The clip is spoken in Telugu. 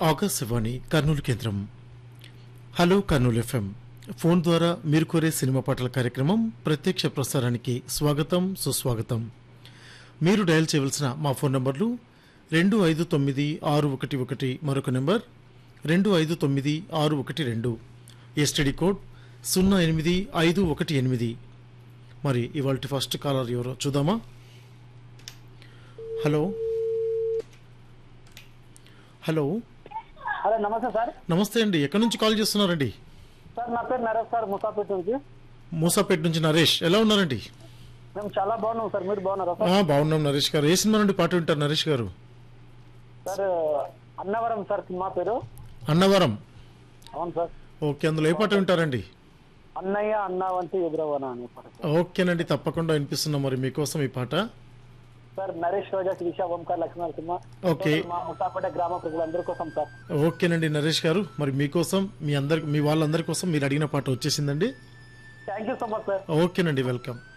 ఆకాశవాణి కర్నూలు కేంద్రం హలో కర్నూలు ఎఫ్ఎం ఫోన్ ద్వారా మీరు కోరే సినిమా పాటల కార్యక్రమం ప్రత్యక్ష ప్రసారానికి స్వాగతం సుస్వాగతం మీరు డయల్ చేయవలసిన మా ఫోన్ నంబర్లు రెండు ఐదు తొమ్మిది ఆరు ఒకటి ఒకటి మరొక నెంబర్ రెండు ఐదు తొమ్మిది ఆరు ఒకటి రెండు ఎస్టీడీ కోడ్ సున్నా ఎనిమిది ఐదు ఒకటి ఎనిమిది మరి ఇవాళ ఫస్ట్ కాలర్ ఎవరో చూద్దామా హలో హలో హలో నమస్తే సార్ నమస్తే అండి ఎక్కడి నుంచి కాల్ చేస్తున్నారండి సార్ నా పేరు నరేష్ సార్ ముసాపేట నుంచి మూసాపేట నుంచి నరేష్ ఎలా ఉన్నారండి మేము చాలా బాగున్నాం సార్ మీరు బాగున్నారా ఆ, సార్ బాగున్నాం నరేష్ గారు ఏ సినిమా నుండి పాట వింటారు నరేష్ గారు సార్ అన్నవరం సార్ మా పేరు అన్నవరం అవును సార్ ఓకే అందులో ఏ పాట వింటారండి అన్నయ్య అన్న వంటి ఎదురవన అనే పాట సార్. ఓకేనండి తప్పకుండా వినిపిస్తున్నాం మరి మీకోసం ఈ పాట సార్ నరేష్ రోజా శిరీష ఓంకార్ లక్ష్మీనరసింహ ఓకే. మా ముసాపేట గ్రామ ప్రజలందరి కోసం సార్ ఓకేనండి నరేష్ గారు మరి మీకోసం మీ అందరి మీ వాళ్ళందరి కోసం మీరు అడిగిన పాట వచ్చేసిందండి thank you so much sir ఓకేనండి వెల్కమ్